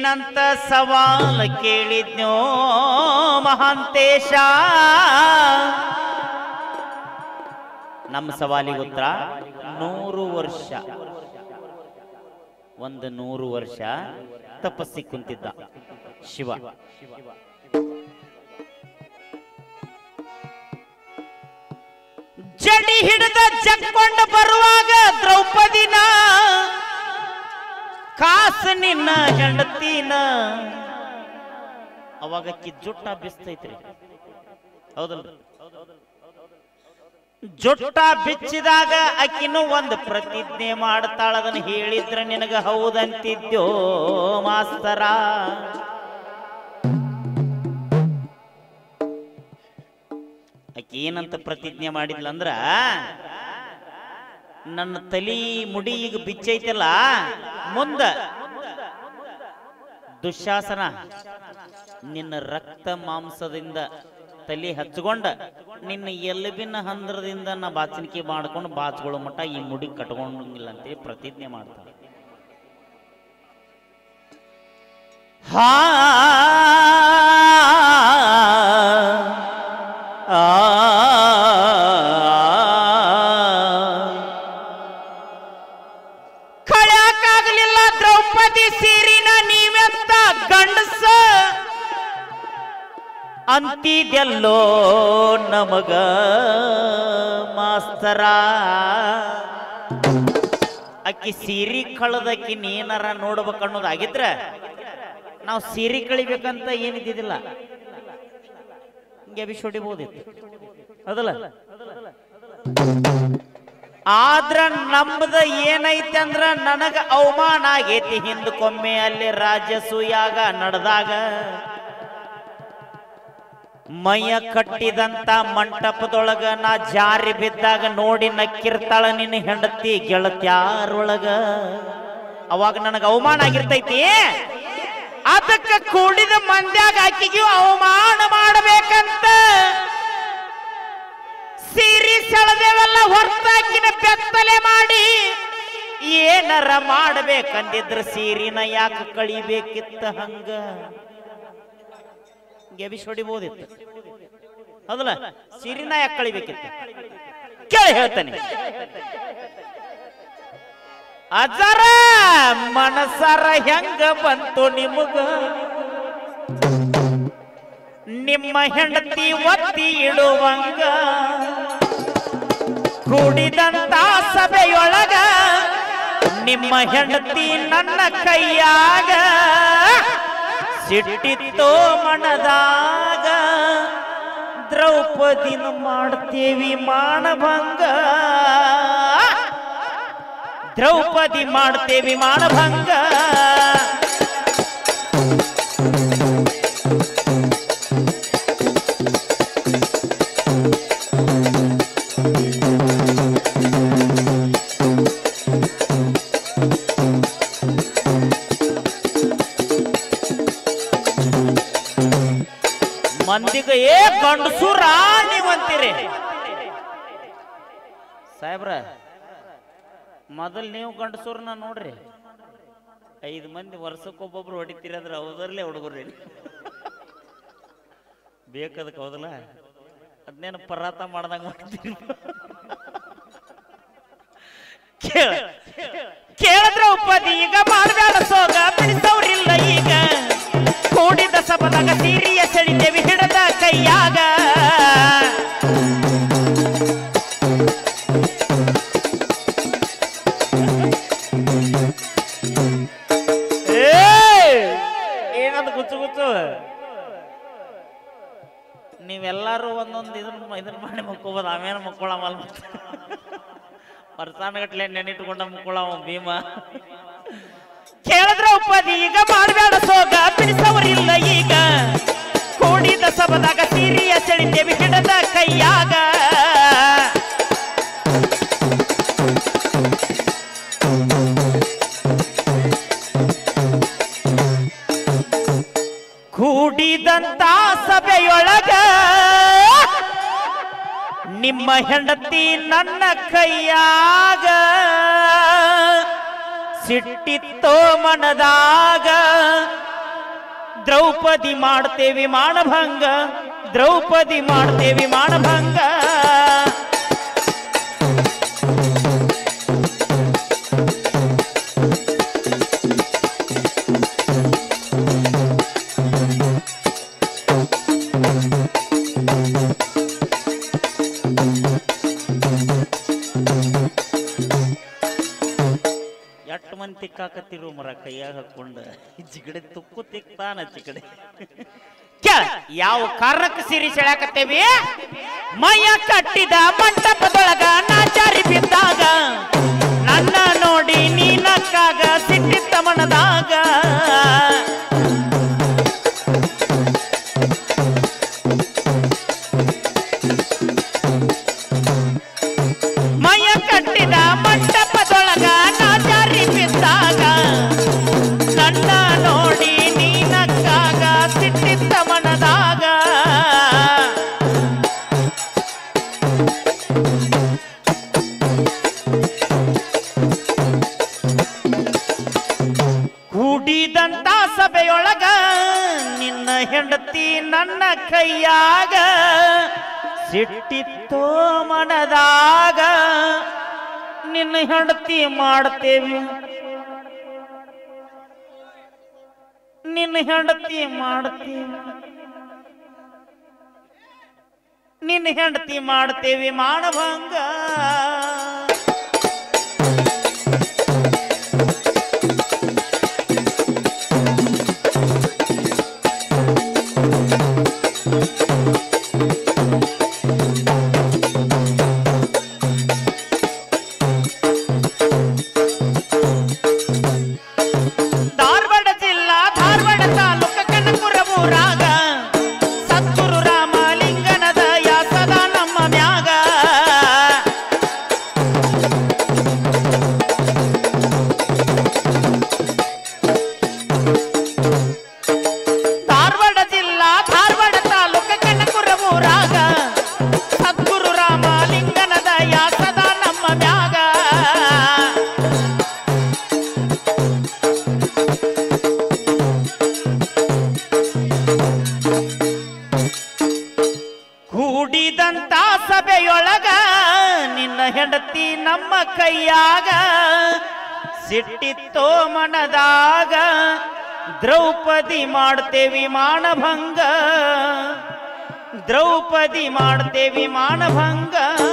ಏನಂತ ಸವಾಲ ಕೇಳಿದ್ನೋ ಮಹಾಂತೇಶ ನಮ್ಮ ಸವಾಲಿಗೆ ಉತ್ತರ ನೂರು ವರ್ಷ ಒಂದು ನೂರು ವರ್ಷ ತಪಸ್ಸಿ ಕುಂತಿದ್ದ ಶಿವ ಜಡಿ ಹಿಡಿದ ಜಕ್ಕೊಂಡು ಬರುವಾಗ ದ್ರೌಪದಿನ ಕಾಸು ನಿನ್ನ ಹೆಂಡತಿನ ಅವಾಗ ಅಕ್ಕಿ ಜುಟ್ಟ ಬಿಸ್ತೈತ್ರಿ ಹೌದಲ್ಲ ಜುಟ್ಟ ಬಿಚ್ಚಿದಾಗ ಅಕ್ಕಿನೂ ಒಂದು ಪ್ರತಿಜ್ಞೆ ಮಾಡ್ತಾಳ ಅದನ್ನ ಹೇಳಿದ್ರ ನಿನಗ ಹೌದಂತಿದ್ಯೋ ಮಾಸ್ತರ ಆಕಿ ಏನಂತ ಪ್ರತಿಜ್ಞೆ ಮಾಡಿದ್ಲಂದ್ರ ನನ್ನ ತಲಿ ಮುಡಿ ಈಗ ಬಿಚ್ಚೈತಲ್ಲ ಮುಂದ ದುಶಾಸನ ನಿನ್ನ ರಕ್ತ ಮಾಂಸದಿಂದ ತಲೆ ಹಚ್ಕೊಂಡ ನಿನ್ನ ಎಲುಬಿನ ಹಂದ್ರದಿಂದ ನಾ ಬಾಚಣಿಕೆ ಮಾಡ್ಕೊಂಡು ಬಾಚ್ಕೊಳ್ಳೋ ಮಟ್ಟ ಈ ಮುಡಿ ಕಟ್ಕೊಂಡಂಗಿಲ್ಲ ಅಂತೇಳಿ ಪ್ರತಿಜ್ಞೆ ಮಾಡ್ತಾಳೆ ಹಾ ಆ ಕಳ್ಯಾಕಾಗ್ಲಿಲ್ಲ ದ್ರೌಪದಿ ಸೀರಿನ ನೀವೆಂತ ಗಂಡಸ ಅಂತಿದೆಲ್ಲೋ ನಮಗ ಮಾಸ್ತರ ಅಕ್ಕಿ ಸೀರಿ ಕಳದಕ್ಕಿ ನೀನಾರ ನೋಡ್ಬೇಕು ಅನ್ನೋದಾಗಿದ್ರ ನಾವು ಸೀರೆ ಕಳಿಬೇಕಂತ ಏನಿದ್ದಿದ್ದಿಲ್ಲ ಹಿಂಗೆ ಅಭಿಷ್ ಹೊಡಿಬೋದಿತ್ತು ಹೌದಲ್ಲ ಆದ್ರ ನಮ್ದ ಏನೈತಿ ಅಂದ್ರ ನನಗ ಅವಮಾನ ಆಗೈತಿ ಹಿಂದಕ್ಕೊಮ್ಮೆ ಅಲ್ಲಿ ರಾಜಸೂಯಾಗ ನಡೆದಾಗ ಮೈಯ ಕಟ್ಟಿದಂತ ಮಂಟಪದೊಳಗ ನಾ ಜಾರಿ ಬಿದ್ದಾಗ ನೋಡಿ ನಕ್ಕಿರ್ತಾಳ ನಿನ್ನ ಹೆಂಡತಿ ಗೆಳತ್ಯಾರೊಳಗ ಅವಾಗ ನನಗ ಅವಮಾನ ಆಗಿರ್ತೈತಿ ಅದಕ್ಕ ಕೂಡಿದ ಮಂದ್ಯಾಗ ಆಕಿಗೂ ಅವಮಾನ ಮಾಡಬೇಕಂತ ಸೀರಿ ಸೆಳೆದೇವಲ್ಲ ಹೊರತಾಕಿನ ಬೆತ್ತಲೆ ಮಾಡಿ ಏನರ ಮಾಡಬೇಕಂದಿದ್ರ ಸೀರಿನ ಯಾಕೆ ಕಳಿಬೇಕಿತ್ತ ಹಂಗ ಗೆಬಿಸ್ ಹೊಡಿಬೋದಿತ್ತು ಹೌದಲ್ಲ ಸೀರಿನ ಯಾಕೆ ಕಳಿಬೇಕಿತ್ತು ಕೇಳಿ ಹೇಳ್ತಾನೆ ಅಜರ ಮನಸರ ಹೆಂಗ ಬಂತು ನಿಮಗ ನಿಮ್ಮ ಹೆಂಡತಿ ಒತ್ತಿ ಇಡುವಂಗ ಕೂಡಿದಂತ ಸಭೆಯೊಳಗ ನಿಮ್ಮ ಹೆಂಡತಿ ನನ್ನ ಕೈಯಾಗ ಸಿಟ್ಟಿತ್ತೋ ಮನದಾಗ ದ್ರೌಪದಿನ ಮಾಡ್ತೇವಿ ಮಾನಭಂಗ ದ್ರೌಪದಿ ಮಾಡ್ತೇವಿ ಮಾನಭಂಗ ಮಂದಿಗೆ ಏ ಗಂಡಸೂರ ನೀವಂತೀರಿ ಸಾಹೇಬ್ರ ಮೊದಲ್ ನೀವು ಗಂಡಸೂರ್ನ ನೋಡ್ರಿ ಐದು ಮಂದಿ ವರ್ಷಕ್ಕೊಬ್ಬೊಬ್ರು ಹೊಡಿತೀರಿ ಅಂದ್ರೆ ಹೌದರ್ಲೇ ಹುಡುಗರ್ರಿ ಬೇಕದಕ್ಕೆ ಹೌದಲ್ಲ ಅದನ್ನೇನು ಪರಾತ ಮಾಡ್ದಂಗ ಮಾಡ್ತೀರಿ ಕೇಳ ಕೇಳಿದ್ರ ಉಪದಿ ಈಗ ಮಾಡಬೇಡ ಸೋಗ ಬಿಡಿಸವ್ರಿಲ್ಲ ಈಗ ಕೂಡಿದ ಸಬದಾಗ ಸೀರಿಯ ಸೆಳಿದೇವಿ ಹಿಡದ ಕೈಯಾಗ ಏನದು ಗುಚ್ಚು ಗುಚ್ಚು ನೀವೆಲ್ಲರೂ ಒಂದೊಂದು ಇದನ್ನ ಇದನ್ನ ಮಾಡಿ ಮಕ್ಕೋಬೋದು ಆಮೇಲೆ ಮಕ್ಕೊಳಮಲ್ಲ ಮತ್ತೆ ವರ್ಷಾನಗಟ್ಲೆ ನೆನಿಟ್ಕೊಂಡ ಮುಕ್ಕೊಳವ ಭೀಮ ಕೇಳಿದ್ರ ಉಪದಿ ಈಗ ಮಾಡಬೇಡ ಸೋಗ ಬಿಡಿಸವರಿಲ್ಲ ಈಗ ಕೂಡಿದ ಸಬದಾಗ ಸೀರಿಯ ಸೆಳಿತೇವಿ ಹಿಡದ ಕೈಯಾಗ ಕೂಡಿದಂತ ಸಭೆಯೊಳಗ ನಿಮ್ಮ ಹೆಂಡತಿ ನನ್ನ ಕೈಯಾಗ ಸಿಟ್ಟಿತ್ತೋ ಮನದಾಗ ದ್ರೌಪದಿ ಮಾಡ್ತೇವಿ ಮಾನಭಂಗ ದ್ರೌಪದಿ ಮಾಡ್ತೇವಿ ಮಾನಭಂಗ ಎಟ್ಟು ಮಂದಿ ತಿಕ್ಕಾಕತ್ತಿರು ಮರ ಕೈಯಾಗ ಹಾಕೊಂಡ ಚಿಕಡೆ ತುಕ್ಕು ತಿಕ್ತಾನ ಚಿಕಡೆ ಕೇಳ ಯಾವ ಕಾರಣಕ್ಕೆ ಸಿರಿ ಸೆಳಾಕತ್ತೇವಿ ಮೈಯ ಕಟ್ಟಿದ ಮಂಟಪದೊಳಗ ನಾಚಾರಿ ಬಿದ್ದಾಗ ನನ್ನ ನೋಡಿ ನೀನಕ್ಕಾಗ ಸಿಟ್ಟಿತ್ತ ಮನದಾಗ ಮೈಯ ಕಟ್ಟಿದ ಮಂಟಪದೊಳಗ ನಾಚಾರಿ ಬಿದ್ದಾಗ ನನ್ನ ನೋಡಿ ನೀನಕ್ಕಾಗ ಸಿಟ್ಟಿತ್ತ ಮನದಾಗ ಕೂಡಿದಂತ ಸಭೆಯೊಳಗ ನಿನ್ನ ಹೆಂಡತಿ ನನ್ನ ಕೈಯಾಗ ಸಿಟ್ಟಿತ್ತೋ ಮನದಾಗ ನಿನ್ನ ಹೆಂಡತಿ ಮಾಡ್ತೇವಿ ನಿನ್ನ ಹೆಂಡತಿ ಮಾಡ್ತೇವಿ ನಿನ್ನ ಹೆಂಡತಿ ಮಾಡ್ತೇವಿ ಮಾಡಭಂಗ ಧಾರವಾಡ ಜಿಲ್ಲಾ ಧಾರವಾಡ ತಾಲೂಕ ಕನಕಪುರ ಊರಾಗ ಸದ್ಗುರು ರಾಮಲಿಂಗನದ ಯಾಸದ ನಮ್ಮ ಮ್ಯಾಗ ಧಾರವಾಡ ಜಿಲ್ಲಾ ಧಾರವಾಡ ತಾಲೂಕ ಕನಕಪುರ ಊರಾಗ ಸದ್ಗುರು ರಾಮಲಿಂಗನದ ಯಾಸದ ನಮ್ಮ ಮ್ಯಾಗ ಕೂಡಿದಂತ ಸಭೆಯೊಳಗ ನಿನ್ನ ಹೆಂಡತಿ ನಮ್ಮ ಕೈಯಾಗ ಸಿಟ್ಟಿತ್ತೋ ಮನದಾಗ ದ್ರೌಪದಿ ಮಾಡ್ತೇವಿ ಮಾನಭಂಗ ದ್ರೌಪದಿ ಮಾಡ್ತೇವಿ ಮಾನಭಂಗ